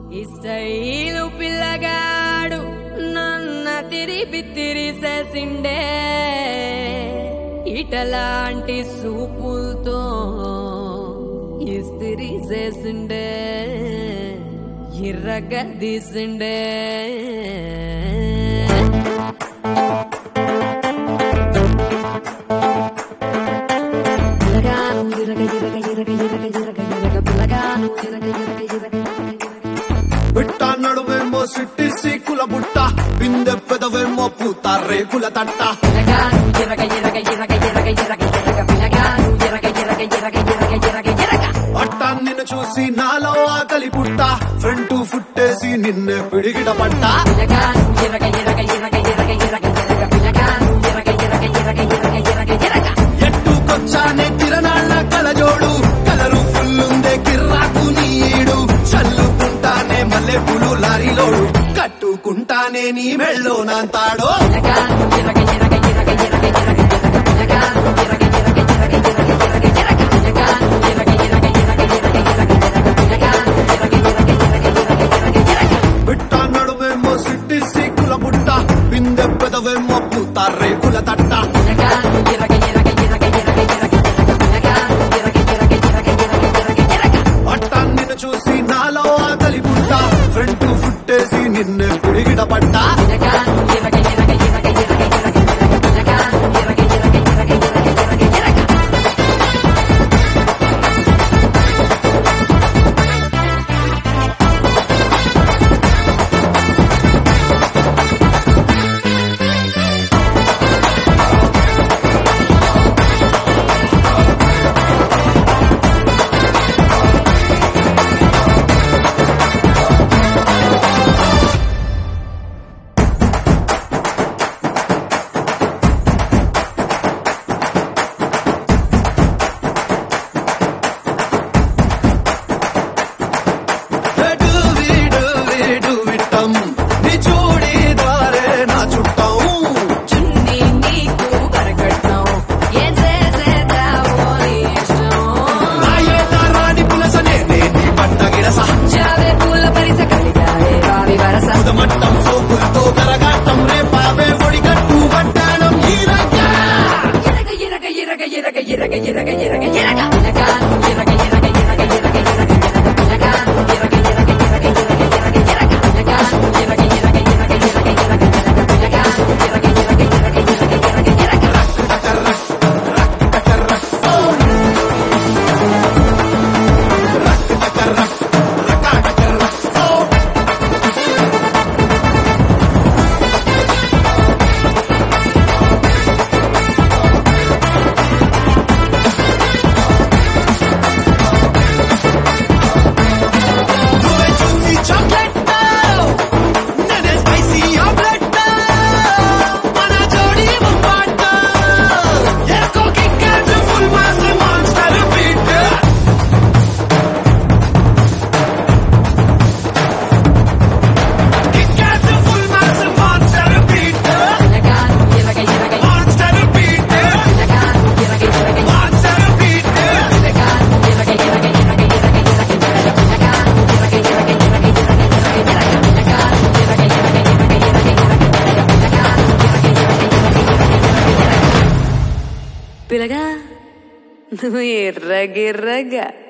ఈ స్టైలు పిల్లగాడు నన్న తిరిపి తిరిసేసిండే ఇటలాంటి సూపులతో ఇస్తిరి చేసిండే ఇర్రగా తీసిండే పిల్లగాను ఇరగ ఇరగ ఇరగ ఇరగ ఇరగ ఇరగ పిల్లగాను ఇరగ ఇరగ ఇరగ బిట్ట నడువేమో సిట్టి సీకుల బుట్ట బిందె పెదవేమో పూత రేకుల తట్ట పిల్లగాను ఇరగ ఇరగ ఇరగ ఇరగ ఇరగ ఇరగ పిల్లగాను ఇరగ ఇరగ ఇరగ ఇరగ ఇరగ ఇరగ అట్ట నిన్ను చూసి నాలో ఆకలి పుట్ట ఫ్రంట్ ఫుట్టేసి నిన్నే పిడిగిడ పట్ట పిల్లగాను ఇరగ ఇరగ ఇరగ ఇరగ ఇరగ ఇరగ పిల్లగాను ఇరగ ఇరగ ఇరగ ఇరగ ఇరగ ఇరగ ఎట్టుకొచ్చానే తిరణాళ్ళ కలజోడు కలరు ఫుల్లుందే కిర్రాకు నీడు చల్లుకుంటానే మల్లె పులు లారీలోడు కట్టుకుంటానే నీ మెళ్ళో నాంతాడో పిల్లగాను ఇరగ ఇరగ ఇరగ ఇరగ ఇరగ ఇరగ పిల్లగాను ఇరగ ఇరగ ఇరగ ఇరగ ఇరగ ఇరగ పిల్లగాను ఇరగ ఇరగ ఇరగ ఇరగ ఇరగ ఇరగ పిల్లగాను ఇరగ ఇరగ ఇరగ ఇరగ ఇరగ ఇరగ బిట్ట నడువేమో సిట్టి సీకుల బుట్ట బిందె పెదవేమో పూత రేకుల తట్ట పిల్లగాను ఇరగ ఇరగ ఇరగ ఇరగ ఇరగ ఇరగ పిల్లగాను ఇరగ ఇరగ ఇరగ ఇరగ ఇరగ ఇరగ అట్ట నిన్ను చూసి నాలో ఆకలి పుట్ట ఫ్రంట్ ఫుట్టేసి నిన్నే పిడిగిడ పట్ట పిల్లగాను ఇరగ ఇరగ ఇరగ ఇరగ ఇరగ ఇరగ పిల్లగాను ఇరగ ఇరగ ఇరగ ఇరగ ఇరగ ఇరగ ఎడు వీడు వీడు విట్టం నీ చూడి దారే నా చుట్టం చున్నీ నీకు కరకట్నం ఏం చేసేదావో నీ ఇష్టం రాయేట రాణి పులసనే నీ పట్ట గిడస చావే పూల పరిస కలిగావే వావి వరస మట్టం సోపులతో కరగాటం రేపావే ఒడిగట్టు వడ్డాణం ఈ రయ్యా ఇరగ ఇరగ ఇరగ ఇరగ ఇరగ ఇరగ ఇరగ ఇరగ పిల్లగాను ఇరగ ఇరగ ఇరగ ఇరగ ఇరగ ఇరగ పిల్లగాను ఇరగ ఇరగ ఇరగ ఇరగ ఇరగ ఇరగ పిల్లగాను ఇరగ ఇరగ ఇరగ ఇరగ ఇరగ ఇరగ పిల్లగాను ఇరగ ఇరగ ఇరగ ఇరగ ఇరగ ఇరగ నువ్వే చూసి చాక్లెట్ నేనే స్పైసీ ఆమ్లెట్ మన జోడి ముప్పాట ఎక్కో kickass full mass monster beat kickass full mass monster beat పిల్లగాను ఇరగ ఇరగ మాన్స్టర్ బీట్ పిల్లగాను ఇరగ ఇరగ మాన్స్టర్ బీట్ పిల్లగాను ఇరగ ఇరగ ఇరగ ఇరగ ఇరగ ఇరగ పిల్లగాను ఇరగ ఇరగ ఇరగ ఇరగ ఇరగ ఇరగ పిల్లగాను ఇరగ ఇరగ ఇరగ ఇరగ ఇరగ ఇరగ పిల్లగాను ఇరగ ఇరగ ఇరగ ఇరగ ఇరగ పిల్లగా నువ్వు ఎర్రగిర్రగా